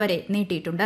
വരെ നീട്ടിയിട്ടുണ്ട്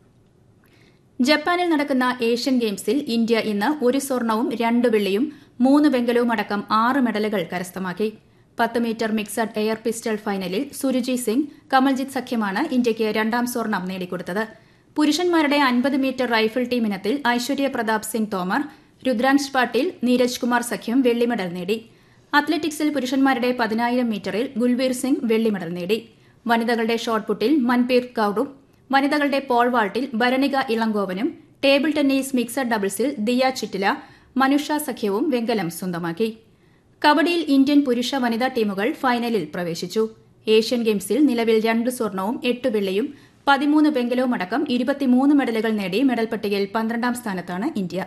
ജപ്പാനിൽ നടക്കുന്ന ഏഷ്യൻ ഗെയിംസിൽ ഇന്ത്യ ഇന്ന് ഒരു സ്വർണവും രണ്ട് വെള്ളിയും മൂന്ന് വെങ്കലവും അടക്കം ആറ് മെഡലുകൾ കരസ്ഥമാക്കി പത്ത് മീറ്റർ മിക്സഡ് എയർ പിസ്റ്റൾ ഫൈനലിൽ സുരുജി സിംഗ് കമൽജിത്ത് സഖ്യമാണ് ഇന്ത്യയ്ക്ക് രണ്ടാം സ്വർണം നേടിക്കൊടുത്തത് പുരുഷന്മാരുടെ അൻപത് മീറ്റർ റൈഫിൾ ടീം ഇനത്തിൽ ഐശ്വര്യ പ്രതാപ് സിംഗ് തോമർ രുദ്രാംശ് പാട്ടീൽ നീരജ് കുമാർ സഖ്യം വെള്ളി മെഡൽ നേടി അത്ലറ്റിക്സിൽ പുരുഷന്മാരുടെ പതിനായിരം മീറ്ററിൽ ഗുൽബീർ സിംഗ് വെള്ളി മെഡൽ നേടി വനിതകളുടെ ഷോട്ട്പുട്ടിൽ മൻപീർ കൌറും വനിതകളുടെ പോൾ വാൾട്ടിൽ ഭരണിക ഇളങ്കോവനും ടേബിൾ ടെന്നീസ് മിക്സഡ് ഡബിൾസിൽ ദിയ ചിറ്റില മനുഷ സഖ്യവും വെങ്കലം സ്വന്തമാക്കി കബഡിയിൽ ഇന്ത്യൻ പുരുഷ വനിതാ ടീമുകൾ ഫൈനലിൽ പ്രവേശിച്ചു ഏഷ്യൻ ഗെയിംസിൽ നിലവിൽ രണ്ട് സ്വർണവും എട്ട് വെള്ളിയും പതിമൂന്ന് വെങ്കലവും അടക്കം ഇരുപത്തിമൂന്ന് മെഡലുകൾ നേടി മെഡൽ പട്ടികയിൽ പന്ത്രണ്ടാം സ്ഥാനത്താണ് ഇന്ത്യ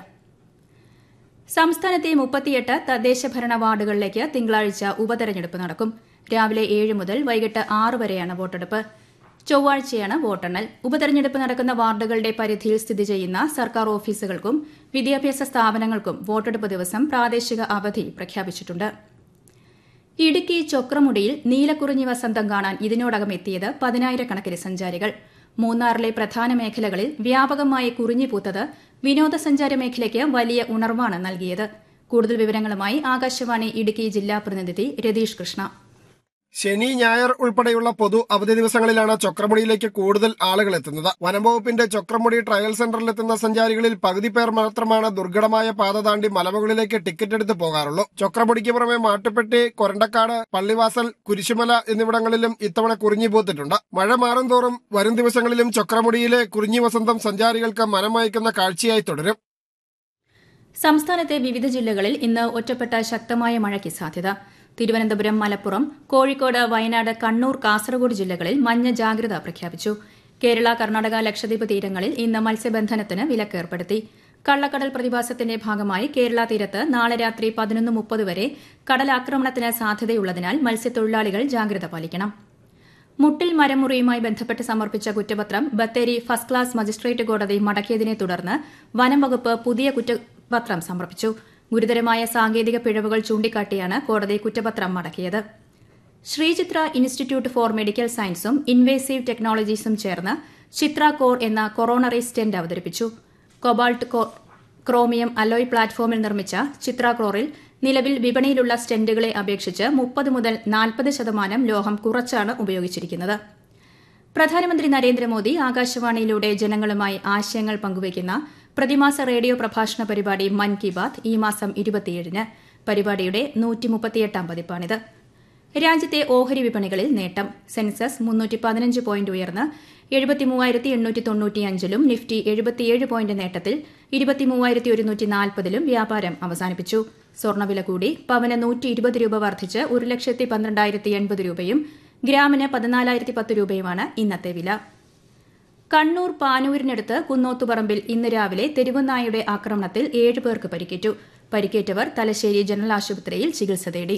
സംസ്ഥാനത്തെ മുപ്പത്തിയെട്ട് തദ്ദേശ ഭരണ വാർഡുകളിലേക്ക് തിങ്കളാഴ്ച ഉപതെരഞ്ഞെടുപ്പ് നടക്കും രാവിലെ ഏഴ് മുതൽ വൈകിട്ട് ആറ് വരെയാണ് വോട്ടെടുപ്പ് ചൊവ്വാഴ്ചയാണ് വോട്ടെണ്ണൽ ഉപതെരഞ്ഞെടുപ്പ് നടക്കുന്ന വാർഡുകളുടെ പരിധിയിൽ സ്ഥിതി ചെയ്യുന്ന സർക്കാർ ഓഫീസുകൾക്കും വിദ്യാഭ്യാസ സ്ഥാപനങ്ങൾക്കും വോട്ടെടുപ്പ് ദിവസം പ്രാദേശിക അവധി പ്രഖ്യാപിച്ചിട്ടുണ്ട് ഇടുക്കി ചൊക്രമുടിയിൽ നീലക്കുറിഞ്ഞി വസന്തം കാണാൻ ഇതിനോടകം എത്തിയത് പതിനായിരക്കണക്കിന് സഞ്ചാരികൾ മൂന്നാറിലെ പ്രധാന മേഖലകളിൽ വ്യാപകമായി കുറിഞ്ഞി പൂത്തത് വിനോദസഞ്ചാര മേഖലയ്ക്ക് വലിയ ഉണർവാണ് നൽകിയത് കൂടുതൽ വിവരങ്ങളുമായി ആകാശവാണി ഇടുക്കി ജില്ലാ പ്രതിനിധി രതീഷ് കൃഷ്ണ ശനി ഞായർ ഉൾപ്പെടെയുള്ള പൊതു അവധി ദിവസങ്ങളിലാണ് ചൊക്രമുടിയിലേക്ക് കൂടുതൽ ആളുകൾ എത്തുന്നത് വനംവകുപ്പിന്റെ ചൊക്രമുടി ട്രയൽ സെന്ററിലെത്തുന്ന സഞ്ചാരികളിൽ പകുതി പേർ മാത്രമാണ് ദുർഘടമായ പാത താണ്ടി മലമുകളിലേക്ക് ടിക്കറ്റ് എടുത്ത് പോകാറുള്ളൂ ചൊക്രമുടിക്ക് പുറമെ മാട്ടുപ്പെട്ടി കൊരണ്ടക്കാട് പള്ളിവാസൽ കുരിശുമല എന്നിവിടങ്ങളിലും ഇത്തവണ കുറിഞ്ഞി പൂത്തിട്ടുണ്ട് മഴ മാറും തോറും വരും ദിവസങ്ങളിലും ചൊക്രമുടിയിലെ കുറിഞ്ഞി വസന്തം സഞ്ചാരികൾക്ക് മനമയക്കുന്ന കാഴ്ചയായി തുടരും സംസ്ഥാനത്തെ വിവിധ ജില്ലകളിൽ ഇന്ന് ഒറ്റപ്പെട്ട ശക്തമായ മഴയ്ക്ക് സാധ്യത തിരുവനന്തപുരം മലപ്പുറം കോഴിക്കോട് വയനാട് കണ്ണൂർ കാസർഗോഡ് ജില്ലകളിൽ മഞ്ഞ ജാഗ്രത പ്രഖ്യാപിച്ചു കേരള കർണാടക ലക്ഷദ്വീപ് തീരങ്ങളിൽ ഇന്ന് മത്സ്യബന്ധനത്തിന് വിലക്കേർപ്പെടുത്തി കള്ളക്കടൽ പ്രതിഭാസത്തിന്റെ ഭാഗമായി കേരള തീരത്ത് നാളെ രാത്രി പതിനൊന്ന് മുപ്പത് വരെ കടലാക്രമണത്തിന് സാധ്യതയുള്ളതിനാൽ മത്സ്യത്തൊഴിലാളികൾ ജാഗ്രത പാലിക്കണം മുട്ടിൽ മരമുറിയുമായി ബന്ധപ്പെട്ട് സമർപ്പിച്ച കുറ്റപത്രം ബത്തേരി ഫസ്റ്റ് ക്ലാസ് മജിസ്ട്രേറ്റ് കോടതി മടക്കിയതിനെ തുടർന്ന് വനം വകുപ്പ് പുതിയ കുറ്റപത്രം സമർപ്പിച്ചു ഗുരുതരമായ സാങ്കേതിക പിഴവുകൾ ചൂണ്ടിക്കാട്ടിയാണ് കോടതി കുറ്റപത്രം മടക്കിയത് ശ്രീചിത്ര ഇൻസ്റ്റിറ്റ്യൂട്ട് ഫോർ മെഡിക്കൽ സയൻസും ഇൻവേസീവ് ടെക്നോളജീസും ചേർന്ന് ചിത്ര കോർ എന്ന കൊറോണറി സ്റ്റെന്റ് അവതരിപ്പിച്ചു കൊബാൾട്ട് ക്രോമിയം അലോയ് പ്ലാറ്റ്ഫോമിൽ നിർമ്മിച്ച ചിത്ര കോറിൽ നിലവിൽ വിപണിയിലുള്ള സ്റ്റെന്റുകളെ അപേക്ഷിച്ച് മുപ്പത് മുതൽ നാൽപ്പത് ശതമാനം ലോഹം കുറച്ചാണ് ഉപയോഗിച്ചിരിക്കുന്നത് പ്രധാനമന്ത്രി നരേന്ദ്രമോദി ആകാശവാണിയിലൂടെ ജനങ്ങളുമായി ആശയങ്ങൾ പങ്കുവയ്ക്കുന്ന പ്രതിമാസ റേഡിയോ പ്രഭാഷണ പരിപാടി മൻ കി ബാത്ത് ഈ മാസം ഇരുപത്തിയേഴിന് പരിപാടിയുടെ നൂറ്റിമുപ്പത്തിയെട്ടാം പതിപ്പാണിത് രാജ്യത്തെ ഓഹരി വിപണികളിൽ നേട്ടം സെൻസസ് മുന്നൂറ്റി പതിനഞ്ച് പോയിന്റ് ഉയർന്ന് എഴുപത്തിമൂവായിരത്തി എണ്ണൂറ്റി തൊണ്ണൂറ്റിയഞ്ചിലും നിഫ്റ്റി എഴുപത്തിയേഴ് പോയിന്റ് നേട്ടത്തിൽ ഇരുപത്തിമൂവായിരത്തി ഒരുന്നൂറ്റി നാൽപ്പതിലും വ്യാപാരം അവസാനിപ്പിച്ചു സ്വർണ്ണവില കൂടി പവന് നൂറ്റി ഇരുപത് രൂപ വർദ്ധിച്ച് ഒരു ലക്ഷത്തി പന്ത്രണ്ടായിരത്തി എൺപത് രൂപയും ഗ്രാമിന് പതിനാലായിരത്തി പത്ത് രൂപയുമാണ് ഇന്നത്തെ വില കണ്ണൂർ പാനൂരിനടുത്ത് കുന്നോത്തുപറമ്പിൽ ഇന്ന് രാവിലെ തെരുവുനായയുടെ ആക്രമണത്തിൽ ഏഴ് പേർക്ക് പരിക്കേറ്റു പരിക്കേറ്റവർ തലശ്ശേരി ജനറൽ ആശുപത്രിയിൽ ചികിത്സ തേടി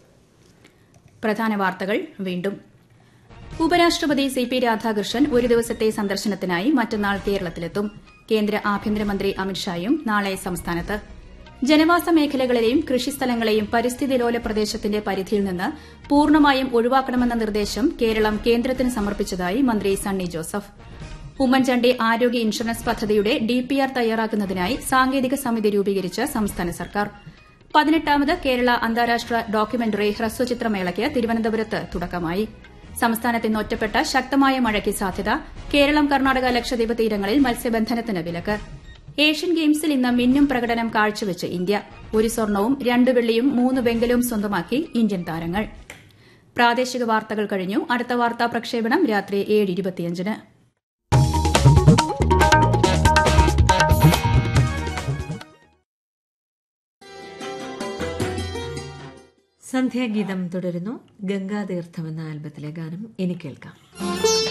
പ്രധാന വാർത്തകൾ വീണ്ടും ഉപരാഷ്ട്രപതി സി പി രാധാകൃഷ്ണൻ ഒരു ദിവസത്തെ സന്ദർശനത്തിനായി മറ്റന്നാൾ കേരളത്തിലെത്തും കേന്ദ്ര ആഭ്യന്തരമന്ത്രി അമിത്ഷായും നാളെ സംസ്ഥാനത്ത് ജനവാസ മേഖലകളെയും കൃഷിസ്ഥലങ്ങളെയും പരിസ്ഥിതി ലോല പ്രദേശത്തിന്റെ പരിധിയിൽ നിന്ന് പൂർണ്ണമായും ഒഴിവാക്കണമെന്ന നിർദ്ദേശം കേരളം കേന്ദ്രത്തിന് സമർപ്പിച്ചതായി മന്ത്രി സണ്ണി ജോസഫ് ഉമ്മൻചാണ്ടി ആരോഗ്യ ഇൻഷുറൻസ് പദ്ധതിയുടെ ഡിപിആർ തയ്യാറാക്കുന്നതിനായി സാങ്കേതിക സമിതി രൂപീകരിച്ച് സംസ്ഥാന സർക്കാർ പതിനെട്ടാമത് കേരള അന്താരാഷ്ട്ര ഡോക്യുമെന്ററി ഹ്രസ്വചിത്രമേളയ്ക്ക് തിരുവനന്തപുരത്ത് തുടക്കമായി സംസ്ഥാനത്ത് ഇന്ന് ഒറ്റപ്പെട്ട ശക്തമായ മഴയ്ക്ക് സാധ്യത കേരളം കർണാടക ലക്ഷദ്വീപ് തീരങ്ങളിൽ മത്സ്യബന്ധനത്തിന് വിലക്ക് ഏഷ്യൻ ഗെയിംസിൽ ഇന്ന് മിന്നും പ്രകടനം കാഴ്ചവെച്ച് ഇന്ത്യ ഒരു സ്വർണവും രണ്ട് വെള്ളിയും മൂന്ന് വെങ്കലവും സ്വന്തമാക്കി ഇന്ത്യൻ താരങ്ങൾ പ്രാദേശിക വാർത്തകൾ കഴിഞ്ഞു അടുത്ത വാർത്താ പ്രക്ഷേപണം രാത്രി ഏഴ് ഇരുപത്തിയഞ്ചിന് സന്ധ്യാഗീതം തുടരുന്നു ഗംഗാതീർത്ഥം എന്ന ആൽബത്തിലെ ഗാനം ഇനി കേൾക്കാം